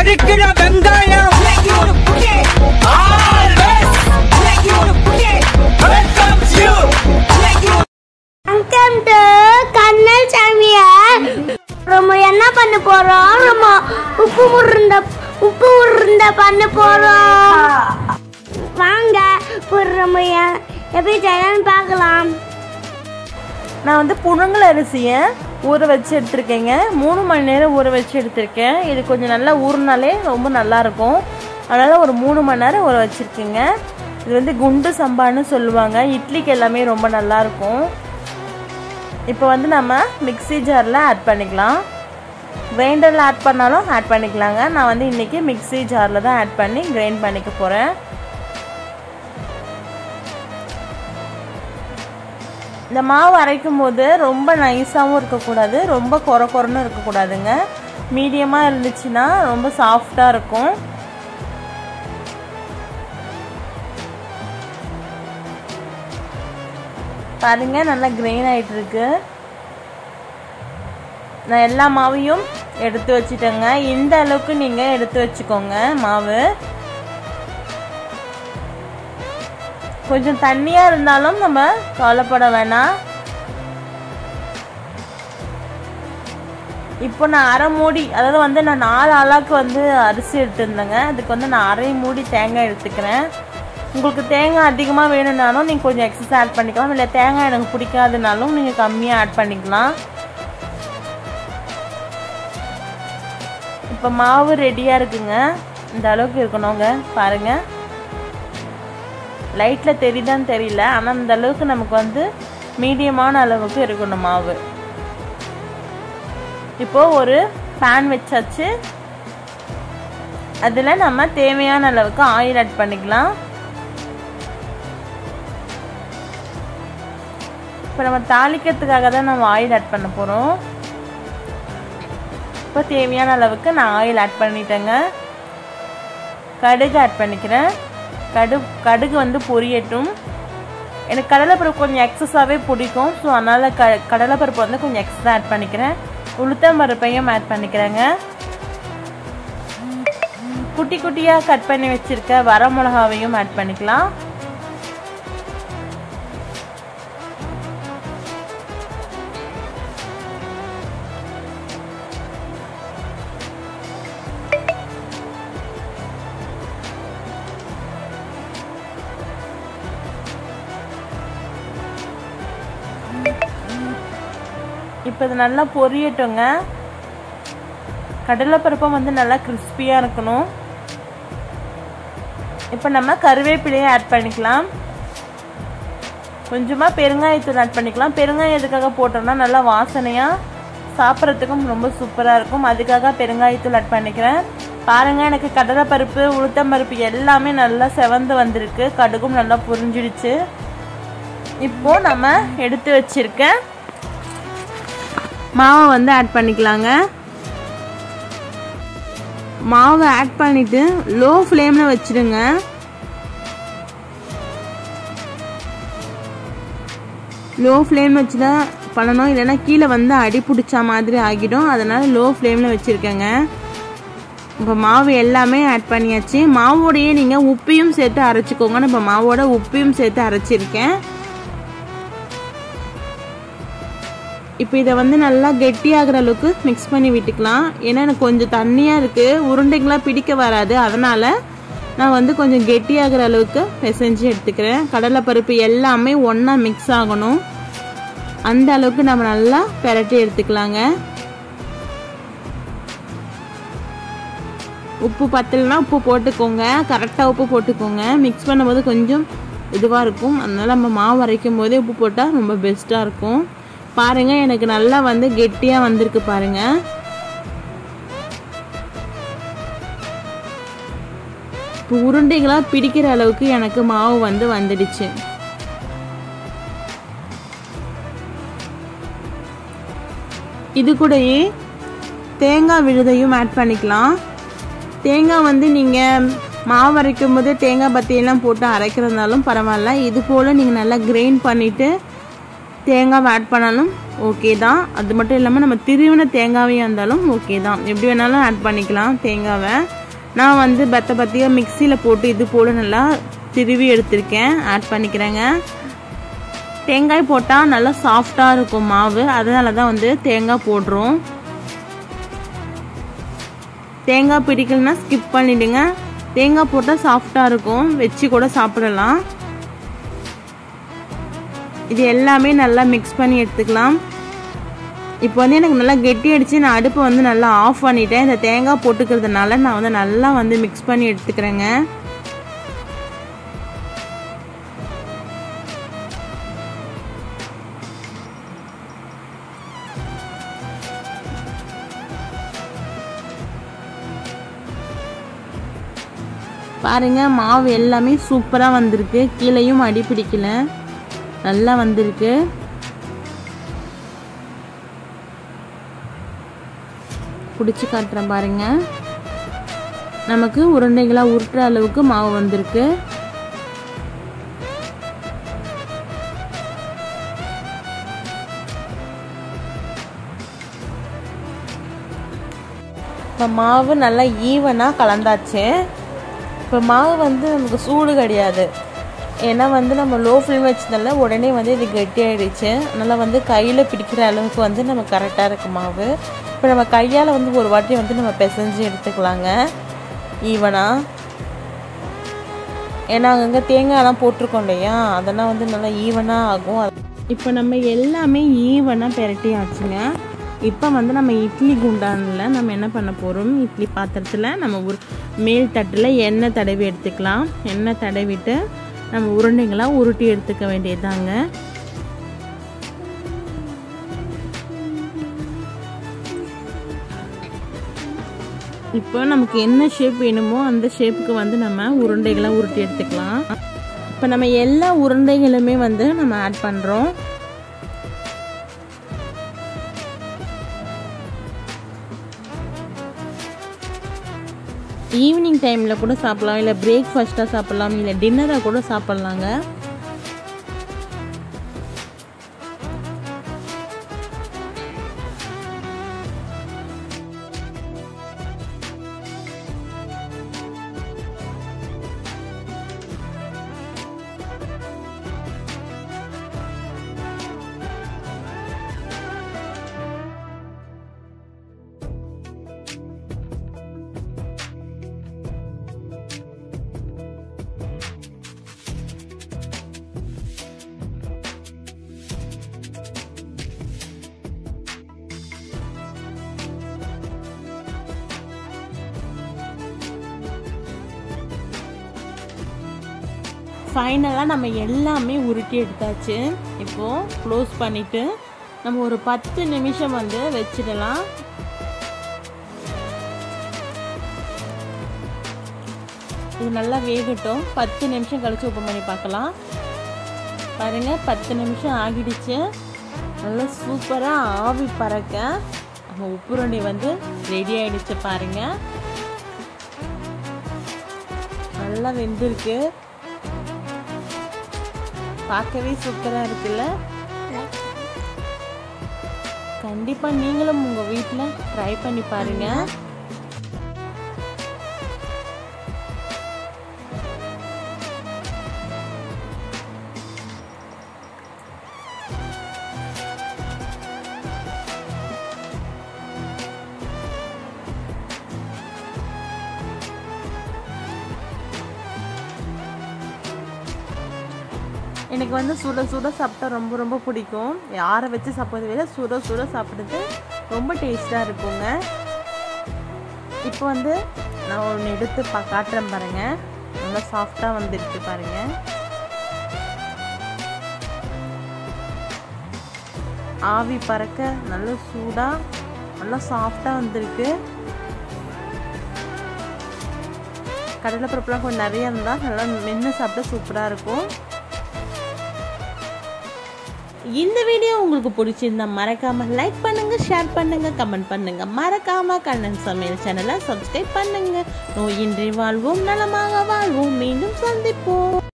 நறுக்கிற வெங்காயம் welcome to கண்ணல் சமையல் நம்ம என்ன பண்ண போறோம் நம்ம உப்பு உருண்டை உப்பு உருண்டை பண்ண போறோம் வாங்க இப்போ நம்ம எ- எப்படி செய்யலாம்னு பார்க்கலாம் நான் வந்து புழுங்கல் அரிசியை ஊற வச்சு எடுத்திருக்கேங்க மூணு மணி நேரம் ஊற வச்சு எடுத்திருக்கேன் இது கொஞ்சம் நல்லா ஊறினாலே ரொம்ப நல்லா இருக்கும் அதனால் ஒரு மூணு மணி நேரம் ஊற வச்சுருக்கேங்க இது வந்து குண்டு சம்பான்னு சொல்லுவாங்க இட்லிக்கு எல்லாமே ரொம்ப நல்லா இருக்கும் இப்போ வந்து நம்ம மிக்ஸி ஜாரில் ஆட் பண்ணிக்கலாம் கிரைண்டரில் ஆட் பண்ணாலும் ஆட் பண்ணிக்கலாங்க நான் வந்து இன்றைக்கி மிக்ஸி ஜாரில் தான் ஆட் பண்ணி கிரைண்ட் பண்ணிக்க போகிறேன் இந்த மாவு அரைக்கும் போது ரொம்ப நைஸாகவும் இருக்கக்கூடாது ரொம்ப குறை குறைன்னு இருக்கக்கூடாதுங்க மீடியமாக இருந்துச்சுன்னா ரொம்ப சாஃப்டாக இருக்கும் பாருங்க நல்லா கிரெயின் ஆயிட்டு இருக்கு நான் எல்லா மாவையும் எடுத்து வச்சிட்டேங்க இந்த அளவுக்கு நீங்கள் எடுத்து வச்சுக்கோங்க மாவு கொஞ்சம் தண்ணியாக இருந்தாலும் நம்ம கவலைப்பட வேணாம் இப்போ நான் அரை மூடி அதாவது வந்து நான் நாலு ஆளாக்கு வந்து அரிசி எடுத்துருந்தேங்க அதுக்கு வந்து நான் அரை மூடி தேங்காய் எடுத்துக்கிறேன் உங்களுக்கு தேங்காய் அதிகமாக வேணும்னாலும் நீங்கள் கொஞ்சம் எக்ஸஸ் ஆட் பண்ணிக்கலாம் இல்லை தேங்காய் எனக்கு பிடிக்காதுனாலும் நீங்கள் கம்மியாக ஆட் பண்ணிக்கலாம் இப்போ மாவு ரெடியாக இருக்குங்க இந்த அளவுக்கு இருக்கணுங்க பாருங்கள் லைட்டில் தெரியுதான்னு தெரியல ஆனால் இந்த அளவுக்கு நமக்கு வந்து மீடியமான அளவுக்கு இருக்கணும் மாவு இப்போ ஒரு பேன் வச்சாச்சு அதில் நம்ம தேவையான அளவுக்கு ஆயில் ஆட் பண்ணிக்கலாம் இப்போ நம்ம தாளிக்கிறதுக்காக தான் நம்ம ஆயில் ஆட் பண்ண போகிறோம் இப்போ தேவையான அளவுக்கு நான் ஆயில் ஆட் பண்ணிட்டேங்க கடுகு ஆட் பண்ணிக்கிறேன் கடு கடுகு வந்து பொரியட்டும் எனக்கு கடலைப்பருப்பு கொஞ்சம் எக்ஸஸாகவே பிடிக்கும் ஸோ அதனால் க கடலைப்பருப்பு வந்து கொஞ்சம் எக்ஸஸாக ஆட் பண்ணிக்கிறேன் உளுத்தம் பருப்பையும் ஆட் பண்ணிக்கிறேங்க குட்டி குட்டியாக கட் பண்ணி வச்சுருக்க வர மிளகாவையும் ஆட் பண்ணிக்கலாம் இப்போ இது நல்லா பொரியட்டுங்க கடலைப்பருப்பும் வந்து நல்லா கிறிஸ்பியாக இருக்கணும் இப்போ நம்ம கருவேப்பிலையை ஆட் பண்ணிக்கலாம் கொஞ்சமாக பெருங்காயத்தூள் ஆட் பண்ணிக்கலாம் பெருங்காயம் எதுக்காக போட்டோம்னா நல்லா வாசனையாக சாப்பிட்றதுக்கும் ரொம்ப சூப்பராக இருக்கும் அதுக்காக பெருங்காயத்தூள் ஆட் பண்ணிக்கிறேன் பாருங்கள் எனக்கு கடலைப்பருப்பு உளுத்தம்பருப்பு எல்லாமே நல்லா செவந்து வந்திருக்கு கடுகும் நல்லா புரிஞ்சிடுச்சு இப்போ நம்ம எடுத்து வச்சிருக்க மாவை வந்து ஆட் பண்ணிக்கலாங்க மாவை ஆட் பண்ணிட்டு லோ ஃப்ளேமில் வச்சிடுங்க லோ ஃப்ளேம் வச்சு தான் பண்ணணும் இல்லைன்னா கீழே வந்து அடி பிடிச்ச மாதிரி ஆகிடும் அதனால் லோ ஃப்ளேமில் வச்சுருக்கேங்க இப்போ மாவு எல்லாமே ஆட் பண்ணியாச்சு மாவோடையே நீங்கள் உப்பையும் சேர்த்து அரைச்சிக்கோங்க நான் இப்போ மாவோட உப்பையும் சேர்த்து அரைச்சிருக்கேன் இப்போ இதை வந்து நல்லா கெட்டியாகிற அளவுக்கு மிக்ஸ் பண்ணி விட்டுக்கலாம் ஏன்னா எனக்கு கொஞ்சம் தண்ணியாக இருக்குது உருண்டைங்களாம் பிடிக்க வராது அதனால் நான் வந்து கொஞ்சம் கெட்டியாகிற அளவுக்கு பிசைஞ்சு எடுத்துக்கிறேன் கடலைப்பருப்பு எல்லாமே ஒன்றா மிக்ஸ் ஆகணும் அந்த அளவுக்கு நம்ம நல்லா பெரட்டி எடுத்துக்கலாங்க உப்பு பத்தலைன்னா உப்பு போட்டுக்கோங்க கரெக்டாக உப்பு போட்டுக்கோங்க மிக்ஸ் பண்ணும்போது கொஞ்சம் இதுவாக இருக்கும் அதனால் நம்ம மாவு அரைக்கும் போதே உப்பு போட்டால் ரொம்ப பெஸ்ட்டாக இருக்கும் பாருங்கள் எனக்கு நல்லா வந்து கெட்டியாக வந்திருக்கு பாருங்கள் இப்போ உருண்டைகளாக பிடிக்கிற அளவுக்கு எனக்கு மாவு வந்து வந்துடுச்சு இது கூடயே தேங்காய் விழுதையும் ஆட் பண்ணிக்கலாம் தேங்காய் வந்து நீங்கள் மாவு அரைக்கும் போது தேங்காய் பத்தியெல்லாம் போட்டு அரைக்கிறதுனாலும் பரவாயில்ல இது போல் நீங்கள் நல்லா கிரைண்ட் பண்ணிவிட்டு தேங்காவை ஆட் பண்ணாலும் ஓகே தான் அது மட்டும் இல்லாமல் நம்ம திருவின தேங்காவையாக இருந்தாலும் ஓகே தான் எப்படி வேணாலும் ஆட் பண்ணிக்கலாம் தேங்காவை நான் வந்து பத்த பத்தியாக மிக்சியில் போட்டு இது போல நல்லா திருவி எடுத்திருக்கேன் ஆட் பண்ணிக்கிறேங்க தேங்காய் போட்டால் நல்லா சாஃப்டாக இருக்கும் மாவு அதனால தான் வந்து தேங்காய் போடுறோம் தேங்காய் பிடிக்கலனா ஸ்கிப் பண்ணிவிடுங்க தேங்காய் போட்டால் சாஃப்டாக இருக்கும் வச்சு கூட சாப்பிடலாம் இது எல்லாமே நல்லா மிக்ஸ் பண்ணி எடுத்துக்கலாம் இப்போ வந்து எனக்கு நல்லா கெட்டி அடித்து நான் அடுப்பை வந்து நல்லா ஆஃப் பண்ணிட்டேன் இந்த தேங்காய் போட்டுக்கிறதுனால நான் வந்து நல்லா வந்து மிக்ஸ் பண்ணி எடுத்துக்கிறேங்க பாருங்க மாவு எல்லாமே சூப்பராக வந்திருக்கு கீழேயும் அடி பிடிக்கல நல்லா வந்திருக்கு பிடிச்சி காட்டுறேன் பாருங்க நமக்கு உருண்டைகளாக உருட்டுற அளவுக்கு மாவு வந்திருக்கு இப்போ மாவு நல்லா ஈவனாக கலந்தாச்சு இப்போ மாவு வந்து நமக்கு சூடு கிடையாது ஏன்னா வந்து நம்ம லோ ஃப்ளேம் வச்சதால உடனே வந்து இது கெட்டி ஆயிடுச்சு அதனால் வந்து கையில் பிடிக்கிற அளவுக்கு வந்து நம்ம கரெக்டாக இருக்கு மாவு இப்போ நம்ம கையால் வந்து ஒரு வாட்டி வந்து நம்ம பிசைஞ்சு எடுத்துக்கலாங்க ஈவனாக ஏன்னா அங்கங்கே தேங்காயெல்லாம் போட்டிருக்கோம் இல்லையா அதெல்லாம் வந்து நல்லா ஈவனாக ஆகும் இப்போ நம்ம எல்லாமே ஈவனாக பெரட்டி ஆச்சுங்க இப்போ வந்து நம்ம இட்லி குண்டானில் நம்ம என்ன பண்ண போகிறோம் இட்லி பாத்திரத்தில் நம்ம உரு மேல் தட்டில் எண்ணெய் தடவி எடுத்துக்கலாம் எண்ணெய் தடவிட்டு நம்ம உருண்டைங்களாக உருட்டி எடுத்துக்க வேண்டியதாங்க இப்போ நமக்கு என்ன ஷேப் வேணுமோ அந்த ஷேப்புக்கு வந்து நம்ம உருண்டைகளை உருட்டி எடுத்துக்கலாம் இப்போ நம்ம எல்லா உருண்டைகளுமே வந்து நம்ம ஆட் பண்ணுறோம் ஈவினிங் டைமில் கூட சாப்பிடலாம் இல்லை பிரேக்ஃபாஸ்ட்டாக சாப்பிடலாம் இல்லை டின்னராக கூட சாப்பிட்லாங்க ஃபைனலாக நம்ம எல்லாமே உருட்டி எடுத்தாச்சு இப்போது க்ளோஸ் பண்ணிவிட்டு நம்ம ஒரு பத்து நிமிஷம் வந்து வச்சிடலாம் இது நல்லா வேகட்டும் பத்து நிமிஷம் கழிச்சு ஓப்பன் பண்ணி பார்க்கலாம் பாருங்கள் பத்து நிமிஷம் ஆகிடுச்சு நல்லா சூப்பராக ஆவி பறக்க நம்ம உப்புரண்டி வந்து ரெடி ஆகிடுச்சு பாருங்கள் நல்லா வெந்திருக்கு பார்க்கவே சூப்பராக இருக்குல்ல கண்டிப்பாக நீங்களும் உங்கள் வீட்டில் ட்ரை பண்ணி பாருங்க எனக்கு வந்து சுட சுட சாப்பிட்டா ரொம்ப ரொம்ப பிடிக்கும் யாரை வச்சு சாப்பிட்றத விட சுட சுட சாப்பிட்றது ரொம்ப டேஸ்ட்டாக இருக்குங்க இப்போ வந்து நான் ஒன்று எடுத்து பா காட்டுறேன் பாருங்க நல்லா சாஃப்டாக வந்துருக்கு பாருங்க ஆவி பறக்க நல்ல சூடாக நல்லா சாஃப்டாக வந்திருக்கு கடலைப்பருப்புலாம் கொஞ்சம் நிறைய இருந்தால் நல்லா மென்று சாப்பிட்டா சூப்பராக இருக்கும் இந்த வீடியோ உங்களுக்கு பிடிச்சிருந்தா மறக்காம லைக் பண்ணுங்க ஷேர் பண்ணுங்க கமெண்ட் பண்ணுங்க மறக்காம கண்ணன் சமையல் சேனலை சப்ஸ்கிரைப் பண்ணுங்க நோயின்றி வாழ்வோம் நலமாக வாழ்வோம் மீண்டும் சந்திப்போம்